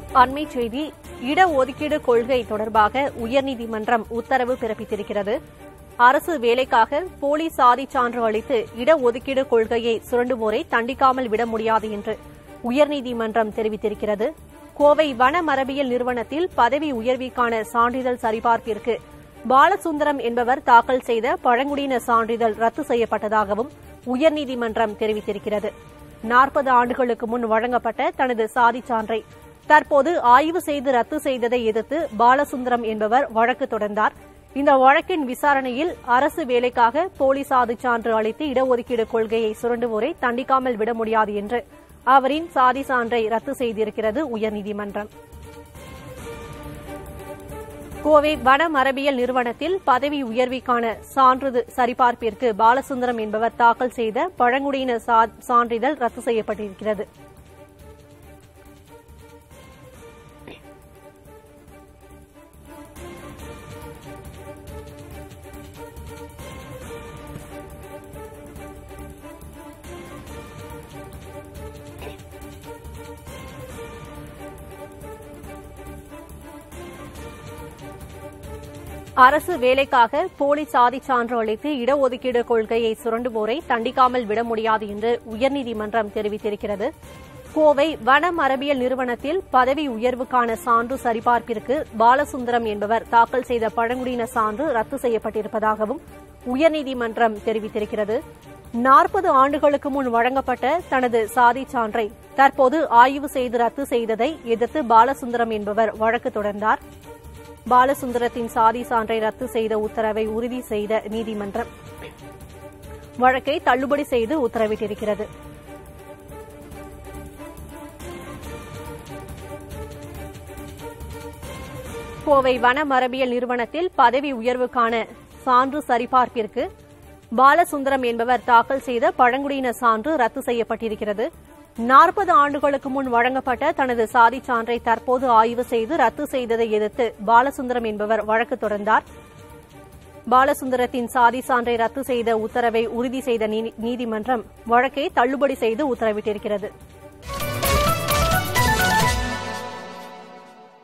அண்மை செய்தி இடஒதுக்கீடு கொள்கை தொடர்பாக உயர்நீதிமன்றம் உத்தரவு பிறப்பித்திருக்கிறது அரசு வேலைக்காக போலி சாதி சான்று அளித்து இடஒதுக்கீடு கொள்கையை சுரண்டுவோரை தண்டிக்காமல் விட முடியாது என்று உயர்நீதிமன்றம் தெரிவித்திருக்கிறது கோவை வன மரபியல் நிறுவனத்தில் பதவி உயர்விற்கான சான்றிதழ் சரிபார்ப்பிற்கு பாலசுந்தரம் என்பவர் தாக்கல் செய்த பழங்குடியின சான்றிதழ் ரத்து செய்யப்பட்டதாகவும் உயர்நீதிமன்றம் தெரிவித்திருக்கிறது நாற்பது ஆண்டுகளுக்கு முன் வழங்கப்பட்ட தனது சாதிச் சான்றை தற்போது ஆய்வு செய்து ரத்து செய்ததை எதிர்த்து பாலசுந்தரம் என்பவர் வழக்கு தொடர்ந்தார் இந்த வழக்கின் விசாரணையில் அரசு வேலைக்காக போலி சாதிச் சான்று அளித்து இடஒதுக்கீடு கொள்கையை சுரண்டுவோரை தண்டிக்காமல் விட முடியாது என்று அவரின் சாதி சான்றை ரத்து செய்திருக்கிறது உயர்நீதிமன்றம் கோவை வன மரபியல் நிறுவனத்தில் பதவி உயர்விற்கான சான்றிதழ் சரிபார்ப்பிற்கு பாலசுந்தரம் என்பவர் தாக்கல் செய்த பழங்குடியின சா- சான்றிதழ் ரத்து செய்யப்பட்டிருக்கிறது அரசு வேலைக்காக போலி சாதிச் சான்று அளித்து இடஒதுக்கீடு கொள்கையை சுரண்டுவோரை தண்டிக்காமல் விட முடியாது என்று உயர்நீதிமன்றம் தெரிவித்திருக்கிறது கோவை வன மரபியல் நிறுவனத்தில் பதவி உயர்வுக்கான சான்று சரிபார்ப்பிற்கு பாலசுந்தரம் என்பவர் தாக்கல் செய்த பழங்குடியின சான்று ரத்து செய்யப்பட்டிருப்பதாகவும் உயர்நீதிமன்றம் தெரிவித்திருக்கிறது நாற்பது ஆண்டுகளுக்கு முன் வழங்கப்பட்ட தனது சாதிச் சான்றை தற்போது ஆய்வு செய்து ரத்து செய்ததை எதிர்த்து பாலசுந்தரம் என்பவர் வழக்கு தொடர்ந்தார் பாலசுந்தரத்தின் சாதி சான்றை ரத்து செய்த உத்தரவை உறுதி செய்த நீதிமன்றம் வழக்கை தள்ளுபடி செய்து உத்தரவிட்டிருக்கிறது கோவை வன மரபியல் நிறுவனத்தில் பதவி உயர்வுக்கான சான்று சரிபார்ப்பிற்கு பாலசுந்தரம் என்பவர் தாக்கல் செய்த பழங்குடியின சான்று ரத்து செய்யப்பட்டிருக்கிறது நாற்பது ஆண்டுகளுக்கு முன் வழங்கப்பட்ட தனது சாதிச் சான்றை தற்போது ஆய்வு செய்து ரத்து செய்ததை எதிர்த்து பாலசுந்தரம் என்பவர் வழக்கு தொடர்ந்தார் பாலசுந்தரத்தின் சாதி சான்றை ரத்து செய்த உத்தரவை உறுதி செய்த நீ- நீதிமன்றம் வழக்கை தள்ளுபடி செய்து உத்தரவிட்டிருக்கிறது